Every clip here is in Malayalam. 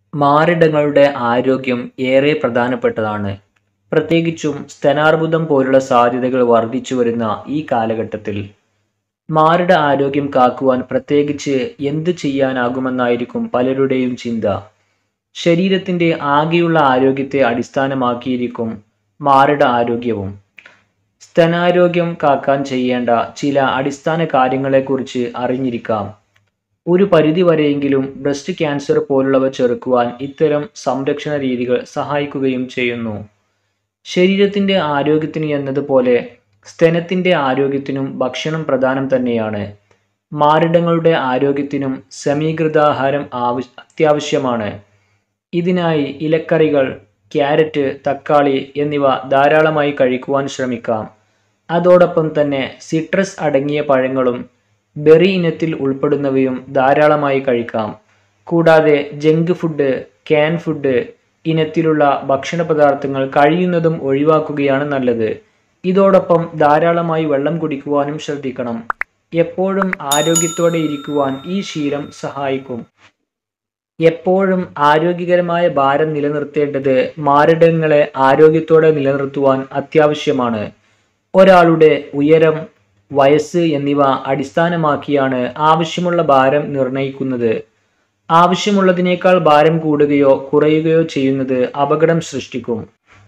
മാറിടങ്ങളുടെ ആരോഗ്യം ഏറെ പ്രധാനപ്പെട്ടതാണ്. പ്രത്യേകിച്ചും സ്തനാർബുദം പോലുള്ള സാധ്യതകൾ വർദ്ധിച്ചുവരുന്ന ഈ കാലഘട്ടത്തിൽ മാറിട ആരോഗ്യം കാക്കുവാൻ പ്രത്യേകിച്ച് എന്ത് ചെയ്യാനാകുമെന്നായിരിക്കും പലരുടെയും ചിന്ത. ശരീരത്തിന്റെ ആകെയുള്ള ആരോഗ്യത്തെ അടിസ്ഥാനമാക്കിയിരിക്കും മാറിട ആരോഗ്യവും. സ്തനാരോഗ്യം കാക്കാൻ ചെയ്യേണ്ട ചില അടിസ്ഥാന കാര്യങ്ങളെക്കുറിച്ച് അറിഞ്ഞിരിക്കാം. ഒരു പരിധിവരെയെങ്കിലും ബ്രസ്റ്റ് ക്യാൻസർ പോലുള്ളവ ചെറുക്കുവാൻ ഇത്തരം സംരക്ഷണ രീതികൾ സഹായിക്കുകയും ചെയ്യുന്നു. ശരീരത്തിന്റെ ആരോഗ്യത്തിന് എന്നതുപോലെ സ്തനത്തിന്റെ ആരോഗ്യത്തിനും ഭക്ഷണം പ്രധാനം തന്നെയാണ്. മാറിടങ്ങളുടെ ആരോഗ്യത്തിനും സമീകൃതാഹാരം അത്യാവശ്യമാണ്. ഇതിനായി ഇലക്കറികൾ, ക്യാരറ്റ്, തക്കാളി എന്നിവ ധാരാളമായി കഴിക്കുവാൻ ശ്രമിക്കാം. അതോടൊപ്പം തന്നെ സിട്രസ് അടങ്ങിയ പഴങ്ങളും ബെറി ഇനത്തിൽ ഉൾപ്പെടുന്നവയും ധാരാളമായി കഴിക്കാം. കൂടാതെ ജങ്ക് ഫുഡ്, ക്യാൻ ഫുഡ് ഇനത്തിലുള്ള ഭക്ഷണപദാർത്ഥങ്ങൾ കഴിയുന്നതും ഒഴിവാക്കുകയാണ് നല്ലത്. ഇതോടൊപ്പം ധാരാളമായി വെള്ളം കുടിക്കുവാനും ശ്രദ്ധിക്കണം. എപ്പോഴും ആരോഗ്യത്തോടെ ഇരിക്കുവാൻ ഈ ശീലം സഹായിക്കും. എപ്പോഴും ആരോഗ്യകരമായ ഭാരം നിലനിർത്തേണ്ടത് മാറിടങ്ങളെ ആരോഗ്യത്തോടെ നിലനിർത്തുവാൻ അത്യാവശ്യമാണ്. ഒരാളുടെ ഉയരം, വയസ്സ് എന്നിവ അടിസ്ഥാനമാക്കിയാണ് ആവശ്യമുള്ള ഭാരം നിർണയിക്കുന്നത്. ആവശ്യമുള്ളതിനേക്കാൾ ഭാരം കൂടുകയോ കുറയുകയോ ചെയ്യുന്നത് അപകടം സൃഷ്ടിക്കും.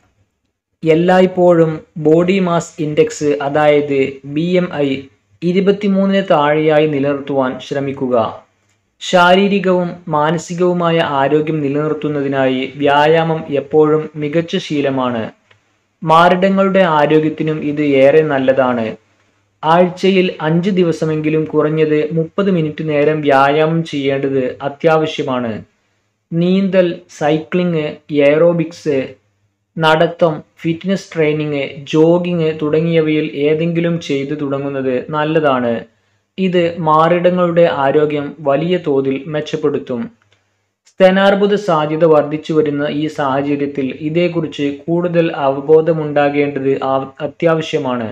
എല്ലായ്പ്പോഴും ബോഡി മാസ് ഇൻഡെക്സ് അതായത് ബിഎംഐ ഇരുപത്തിമൂന്നിന് താഴെയായി നിലനിർത്തുവാൻ ശ്രമിക്കുക. ശാരീരികവും മാനസികവുമായ ആരോഗ്യം നിലനിർത്തുന്നതിനായി വ്യായാമം എപ്പോഴും മികച്ച ശീലമാണ്. മാറിടങ്ങളുടെ ആരോഗ്യത്തിനും ഇത് ഏറെ നല്ലതാണ്. ആഴ്ചയിൽ അഞ്ച് ദിവസമെങ്കിലും കുറഞ്ഞത് മുപ്പത് മിനിറ്റ് നേരം വ്യായാമം ചെയ്യേണ്ടത് അത്യാവശ്യമാണ്. നീന്തൽ, സൈക്ലിങ്, എയറോബിക്സ്, നടത്തം, ഫിറ്റ്നസ് ട്രെയിനിങ്, ജോഗിങ് തുടങ്ങിയവയിൽ ഏതെങ്കിലും ചെയ്തു തുടങ്ങുന്നത് നല്ലതാണ്. ഇത് മാറിടങ്ങളുടെ ആരോഗ്യം വലിയ തോതിൽ മെച്ചപ്പെടുത്തും. സ്തനാർബുദ സാധ്യത വർദ്ധിച്ചുവരുന്ന ഈ സാഹചര്യത്തിൽ ഇതേക്കുറിച്ച് കൂടുതൽ അവബോധമുണ്ടാകേണ്ടത് അത്യാവശ്യമാണ്.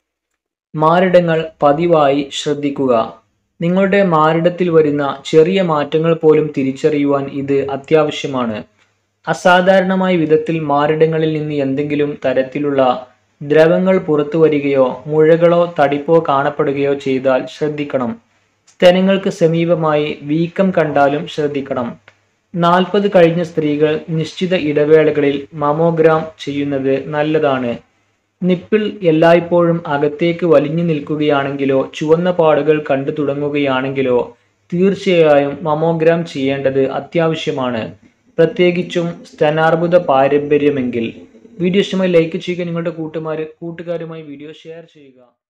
മാറിടങ്ങൾ പതിവായി ശ്രദ്ധിക്കുക. നിങ്ങളുടെ മാറിടത്തിൽ വരുന്ന ചെറിയ മാറ്റങ്ങൾ പോലും തിരിച്ചറിയുവാൻ ഇത് അത്യാവശ്യമാണ്. അസാധാരണമായ വിധത്തിൽ മാറിടങ്ങളിൽ നിന്ന് എന്തെങ്കിലും തരത്തിലുള്ള ദ്രവങ്ങൾ പുറത്തുവരികയോ മുഴകളോ തടിപ്പോ കാണപ്പെടുകയോ ചെയ്താൽ ശ്രദ്ധിക്കണം. സ്തനങ്ങൾക്ക് സമീപമായി വീക്കം കണ്ടാലും ശ്രദ്ധിക്കണം. നാൽപ്പത് കഴിഞ്ഞ സ്ത്രീകൾ നിശ്ചിത ഇടവേളകളിൽ മമ്മോഗ്രാം ചെയ്യുന്നത് നല്ലതാണ്. നിപ്പിൾ എല്ലായ്പ്പോഴും അകത്തേക്ക് വലിഞ്ഞു നിൽക്കുകയാണെങ്കിലോ ചുവന്ന പാടുകൾ കണ്ടു തുടങ്ങുകയാണെങ്കിലോ തീർച്ചയായും മമ്മോഗ്രാം ചെയ്യേണ്ടത് അത്യാവശ്യമാണ്. പ്രത്യേകിച്ചും സ്തനാർബുദ പാരമ്പര്യമെങ്കിൽ. വീഡിയോ ഇഷ്ടമായി ലൈക്ക് ചെയ്യുക. നിങ്ങളുടെ കൂട്ടുകാരുമായി വീഡിയോ ഷെയർ ചെയ്യുക.